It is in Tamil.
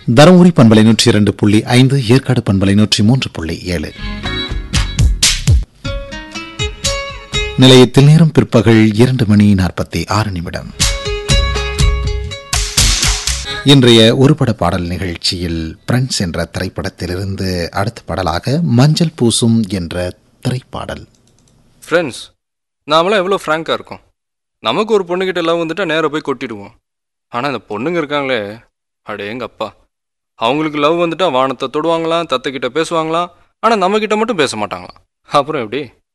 தருமபுரி பண்பலை நூற்றி இரண்டு புள்ளி ஐந்து ஏற்காடு பண்பலை நூற்றி மூன்று புள்ளி ஏழு நிலையத்தில் நேரம் பிற்பகல் இரண்டு மணி நாற்பத்தி ஆறு நிமிடம் இன்றைய ஒருபட பாடல் நிகழ்ச்சியில் பிரெண்ட்ஸ் என்ற திரைப்படத்திலிருந்து அடுத்த பாடலாக மஞ்சள் பூசும் என்ற திரைப்பாடல் ஃப்ரெண்ட்ஸ் நாமெல்லாம் எவ்வளோ ஃப்ராங்காக இருக்கோம் நமக்கு ஒரு பொண்ணுக்கிட்ட லவ் வந்துட்டா நேராக போய் கொட்டிடுவோம் ஆனால் இந்த பொண்ணுங்க இருக்காங்களே அடேங்க அப்பா அவங்களுக்கு லவ் வந்துட்டா வானத்தை தொடுவாங்களாம் தத்தைக்கிட்ட பேசுவாங்களாம் ஆனால் நம்மக்கிட்ட மட்டும் பேச மாட்டாங்களாம் அப்புறம் எப்படி